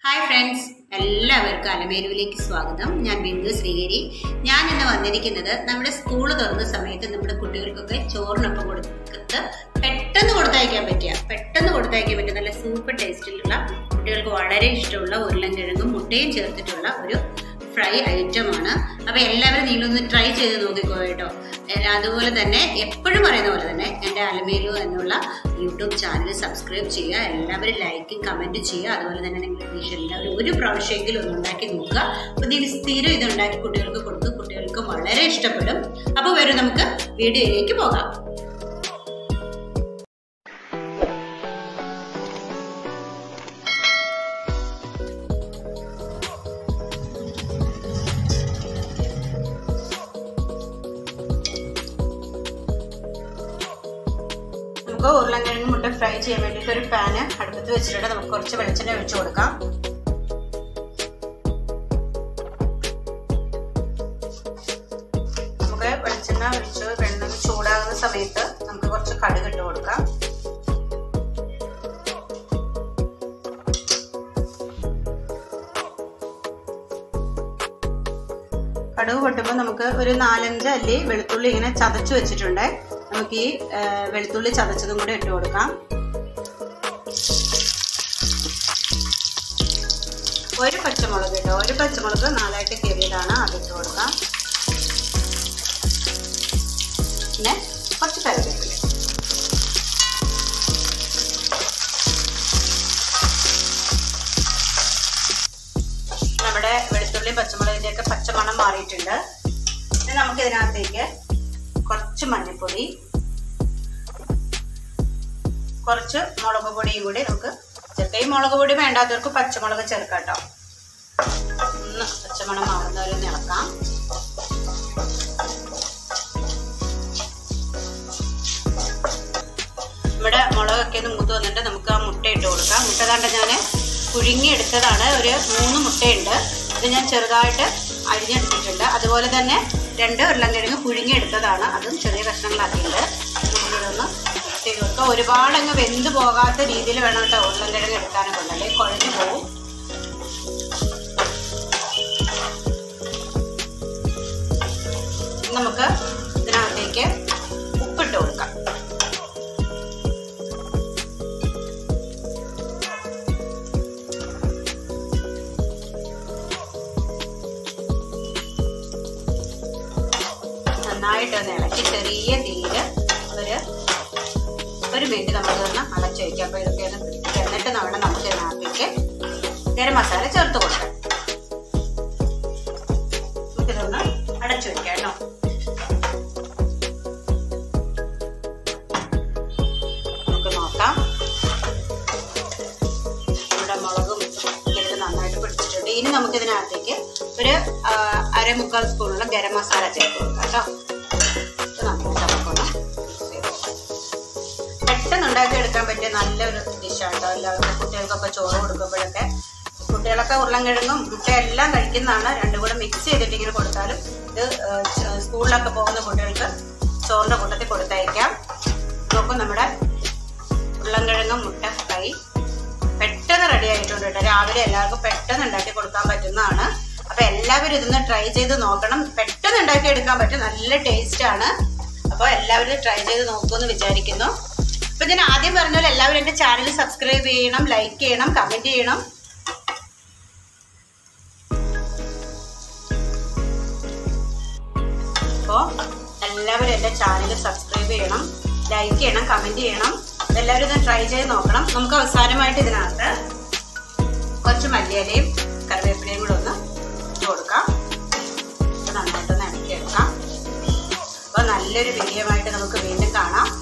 Hi friends എല്ലാവർക്കും അലമേരുവിലേക്ക് സ്വാഗതം ഞാൻ ബിന്ദു ശ്രീഗിരി ഞാൻ ഇന്ന് വന്നിരിക്കുന്നത് നമ്മുടെ സ്കൂൾ തുറന്ന സമയത്ത് നമ്മുടെ കുട്ടികൾക്കൊക്കെ ചോറിനൊപ്പം കൊടുത്ത് പെട്ടെന്ന് കൊടുത്തയക്കാൻ പറ്റിയ പെട്ടെന്ന് കൊടുത്തയക്കാൻ പറ്റിയ നല്ല സൂപ്പർ ടേസ്റ്റിലുള്ള കുട്ടികൾക്ക് വളരെ ഇഷ്ടമുള്ള ഉരുളൻകിഴങ്ങും മുട്ടയും ചേർത്തിട്ടുള്ള ഒരു ഫ്രൈ ഐറ്റമാണ് അപ്പോൾ എല്ലാവരും നിങ്ങളൊന്ന് ട്രൈ ചെയ്ത് നോക്കിക്കോ കേട്ടോ എ- അതുപോലെ തന്നെ എപ്പോഴും പറയുന്ന പോലെ തന്നെ എൻ്റെ അലമേലു എന്നുള്ള യൂട്യൂബ് ചാനൽ സബ്സ്ക്രൈബ് ചെയ്യുക എല്ലാവരും ലൈക്കും കമൻറ്റും ചെയ്യുക അതുപോലെ തന്നെ നിങ്ങൾ വീട്ടിൽ എല്ലാവരും ഒരു പ്രാവശ്യമെങ്കിലും ഒന്ന് ഉണ്ടാക്കി നോക്കുക അപ്പോൾ നിങ്ങൾ സ്ഥിരം ഇത് ഉണ്ടാക്കി കുട്ടികൾക്ക് കൊടുത്ത് കുട്ടികൾക്ക് വളരെ ഇഷ്ടപ്പെടും അപ്പോൾ വരും നമുക്ക് വീഡിയോയിലേക്ക് പോകാം നമുക്ക് ഉരുളൻകിഴങ്ങ് മുട്ട ഫ്രൈ ചെയ്യാൻ വേണ്ടിയിട്ട് ഒരു പാന് അടുപ്പത്ത് വെച്ചിട്ടുണ്ട് നമുക്ക് കുറച്ച് വെളിച്ചെണ്ണ ഒഴിച്ചു കൊടുക്കാം നമുക്ക് വെളിച്ചെണ്ണ ഒഴിച്ച് വെള്ളം ചൂടാകുന്ന സമയത്ത് നമുക്ക് കുറച്ച് കടുക് ഇട്ട് കൊടുക്കാം കടുക് പൊട്ടുമ്പോൾ നമുക്ക് ഒരു നാലഞ്ച് അല്ലി വെളുത്തുള്ളി ഇങ്ങനെ ചതച്ച് വെച്ചിട്ടുണ്ട് നമുക്ക് ഈ ആ, വെളുത്തുള്ളി ചതച്ചതും കൂടി ഇട്ട് കൊടുക്കാം ഒരു പച്ചമുളക് കേട്ടോ ഒരു പച്ചമുളക് നാലായിട്ട് കീറിയതാണ് അത് ഇട്ട് കൊടുക്കാം പിന്നെ കുറച്ച് കറിവേപ്പില നമ്മുടെ വെളുത്തുള്ളി പച്ചമുളകിൻ്റെയൊക്കെ പച്ചമണം മാറിയിട്ടുണ്ട് ഇനി നമുക്ക് ഇതിനകത്തേക്ക് കുറച്ച് മഞ്ഞൾപ്പൊടി കുറച്ച് മുളക് പൊടിയും കൂടി നമുക്ക് ചേർക്കാം ഈ മുളക് പൊടി വേണ്ടാത്തവർക്ക് പച്ചമുളക് ചേർക്കാം കേട്ടോ ഒന്ന് പച്ചമണം മാറുന്നവരെ ഒന്ന് ഇളക്കാം നമ്മുടെ മുളകൊക്കെ ഒന്ന് മൂത്ത് വന്നിട്ട് നമുക്ക് ആ മുട്ട ഇട്ട് കൊടുക്കാം മുട്ട കണ്ട ഞാൻ പുഴുങ്ങി എടുത്തതാണ് ഒരു മൂന്ന് മുട്ടയുണ്ട് ഇത് ഞാൻ ചെറുതായിട്ട് അരിഞ്ഞെടുത്തിട്ടുണ്ട് അതുപോലെ തന്നെ രണ്ട് ഉരുളൻകിഴങ്ങ് പുഴുങ്ങി എടുത്തതാണ് അതും ചെറിയ കഷ്ണങ്ങളാക്കിയിട്ടുണ്ട് നമ്മളിതൊന്ന് ചെയ്ത് കൊടുക്കുക ഒരുപാട് അങ്ങ് വെന്ത് പോകാത്ത രീതിയിൽ വേണം കേട്ടോ ഉരുളൻകിഴങ്ങ് എടുക്കാനൊക്കെ ഉണ്ട് അല്ലെങ്കിൽ കുഴഞ്ഞു പോകും നമുക്ക് ഇതിനകത്തേക്ക് ഉപ്പിട്ട് കൊടുക്കാം നന്നായിട്ടൊന്ന് ഇളക്കി ചെറിയ തീര് ഒരു ഒരു മിനിറ്റ് നമുക്കൊന്ന് അടച്ചു വയ്ക്കാം അപ്പോൾ ഇതൊക്കെ ഒന്ന് പിടിക്കുക എന്നിട്ട് നമ്മുടെ നമുക്ക് ഇതിനകത്തേക്ക് ഗരം മസാല ചേർത്ത് കൊടുക്കാം നമുക്കിതൊന്ന് അടച്ചു വയ്ക്കാം കേട്ടോ നമുക്ക് നോക്കാം നമ്മുടെ മുളകും ഇതിൽ നന്നായിട്ട് പിടിച്ചിട്ടുണ്ട് ഇനി നമുക്ക് ഇതിനകത്തേക്ക് ഒരു ആ, അരമുക്കാൽ സ്പൂണുള്ള ഗരം മസാല ചേർത്ത് കൊടുക്കാം കേട്ടോ ഇത് നന്നായിട്ട് നമുക്കൊന്ന് mix ചെയ്ത് കൊടുക്കാം. പെട്ടെന്ന് ഉണ്ടാക്കി എടുക്കാൻ പറ്റിയ നല്ലൊരു ഡിഷാണ് കേട്ടോ എല്ലാവർക്കും കുട്ടികൾക്കൊക്കെ ചോറ് കൊടുക്കുമ്പോഴൊക്കെ കുട്ടികളൊക്കെ ഉരുളൻകിഴങ്ങും മുട്ട എല്ലാം കഴിക്കുന്നതാണ് രണ്ടും കൂടെ മിക്സ് ചെയ്തിട്ട് ഇങ്ങനെ കൊടുത്താലും ഇത് ആ, ച- സ്കൂളിലൊക്കെ പോകുന്ന കുട്ടികൾക്ക് ചോറിൻ്റെ കൂട്ടത്തിൽ കൊടുത്തയക്കാം നോക്കും നമ്മുടെ ഉരുളൻകിഴങ്ങും മുട്ട ഫ്രൈ പെട്ടെന്ന് റെഡി ആയിട്ടുണ്ട് കേട്ടോ രാവിലെ എല്ലാവർക്കും പെട്ടെന്ന് ഉണ്ടാക്കി കൊടുക്കാൻ പറ്റുന്നതാണ് അപ്പൊ എല്ലാവരും ഇതൊന്ന് ട്രൈ ചെയ്ത് നോക്കണം പെട്ടെന്ന് ഉണ്ടാക്കി എടുക്കാൻ പറ്റും നല്ല ടേസ്റ്റ് ആണ് അപ്പോൾ എല്ലാവരും ട്രൈ ചെയ്ത് നോക്കുമെന്ന് വിചാരിക്കുന്നു അപ്പൊ ഞാൻ ആദ്യം പറഞ്ഞ പോലെ എല്ലാവരും എൻ്റെ ചാനൽ സബ്സ്ക്രൈബ് ചെയ്യണം ലൈക്ക് ചെയ്യണം കമന്റ് ചെയ്യണം അപ്പോൾ എല്ലാവരും എൻ്റെ ചാനൽ സബ്സ്ക്രൈബ് ചെയ്യണം ലൈക്ക് ചെയ്യണം കമന്റ് ചെയ്യണം എല്ലാവരും ഇത് ട്രൈ ചെയ്ത് നോക്കണം നമുക്ക് അവസാനമായിട്ട് ഇതിനകത്ത് കുറച്ച് മല്ലിയിലയും കറിവേപ്പിലയും കൂടെ ഒന്ന് ഇട്ട് കൊടുക്കാം ഇത് നന്നായിട്ടൊന്ന് ഇളക്കിയെടുക്കാം അപ്പോൾ നല്ലൊരു വീഡിയോ ആയിട്ട് നമുക്ക് വീണ്ടും കാണാം